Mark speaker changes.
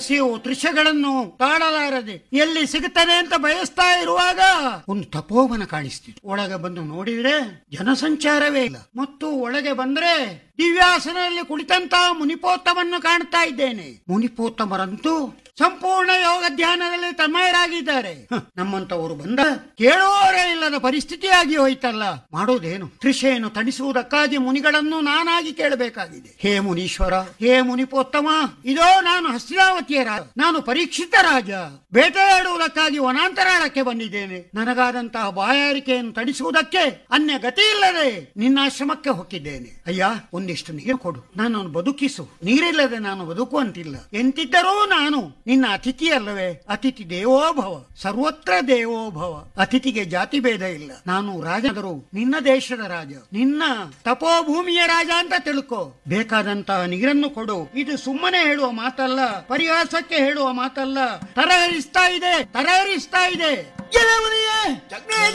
Speaker 1: ಹಸಿವು ತೃಷಗಳನ್ನು ತಾಳಲಾರದೆ ಎಲ್ಲಿ ಸಿಗುತ್ತದೆ ಅಂತ ಬಯಸ್ತಾ ಇರುವಾಗ ಒಂದು ತಪೋವನ ಕಾಣಿಸ್ತಿತ್ತು ಒಳಗೆ ಬಂದು ನೋಡಿದ್ರೆ ಜನಸಂಚಾರವೇ ಇಲ್ಲ ಮತ್ತು ಒಳಗೆ ಬಂದ್ರೆ ದಿವ್ಯಾಸನದಲ್ಲಿ ಕುಳಿತಂತ ಮುನಿಪೋತ್ತಮನ್ನು ಕಾಣ್ತಾ ಇದ್ದೇನೆ ಮುನಿಪೋತ್ತಮರಂತೂ ಸಂಪೂರ್ಣ ಯೋಗ ಧ್ಯಾನದಲ್ಲಿ ತನ್ಮಯರಾಗಿದ್ದಾರೆ ಹ, ನಮ್ಮಂತವರು ಬಂದ ಕೇಳುವವರೇ ಇಲ್ಲದ ಪರಿಸ್ಥಿತಿಯಾಗಿ ಹೋಯ್ತಲ್ಲ ಮಾಡೋದೇನು ತೃಷೆಯನ್ನು ತಣಿಸುವುದಕ್ಕಾಗಿ ಮುನಿಗಳನ್ನು ನಾನಾಗಿ ಕೇಳಬೇಕಾಗಿದೆ ಹೇ ಮುನೀಶ್ವರ ಹೇ ಮುನಿಪೋತ್ತಮ ಇದೋ ನಾನು ಹಸ್ತಿನಾವತಿಯ ರಾಜ ನಾನು ಪರೀಕ್ಷಿತ ರಾಜ ಬೇಟೆಯಾಡುವುದಕ್ಕಾಗಿ ವನಾಂತರಾಳಕ್ಕೆ ಬಂದಿದ್ದೇನೆ ನನಗಾದಂತಹ ಬಾಯಾರಿಕೆಯನ್ನು ತಣಿಸುವುದಕ್ಕೆ ಅನ್ಯ ಗತಿ ಇಲ್ಲದೆ ನಿನ್ನಾಶ್ರಮಕ್ಕೆ ಹೊಕ್ಕಿದ್ದೇನೆ ಅಯ್ಯ ಒಂದಿಷ್ಟು ನೀರು ಕೊಡು ನಾನು ಬದುಕಿಸು ನೀರಿಲ್ಲದೆ ನಾನು ಬದುಕುವಂತಿಲ್ಲ ಎಂತಿದ್ದರೂ ನಾನು ನಿನ್ನ ಅತಿಥಿ ಅಲ್ಲವೇ ಅತಿಥಿ ದೇವೋಭವ ಸರ್ವತ್ರ ದೇವೋಭವ ಅತಿಥಿಗೆ ಜಾತಿ ಭೇದ ಇಲ್ಲ ನಾನು ರಾಜಾದರೂ ನಿನ್ನ ದೇಶದ ರಾಜ ನಿನ್ನ ತಪೋಭೂಮಿಯ ರಾಜ ಅಂತ ತಿಳ್ಕೊ ಬೇಕಾದಂತಹ ನೀರನ್ನು ಕೊಡು ಇದು ಸುಮ್ಮನೆ ಹೇಳುವ ಮಾತಲ್ಲ ಪರಿಹಾಸಕ್ಕೆ ಹೇಳುವ ಮಾತಲ್ಲ ತರಹರಿಸ್ತಾ ಇದೆ ತರಹರಿಸ್ತಾ ಇದೆ
Speaker 2: ಎಲೆ ಮುನಿಯೇ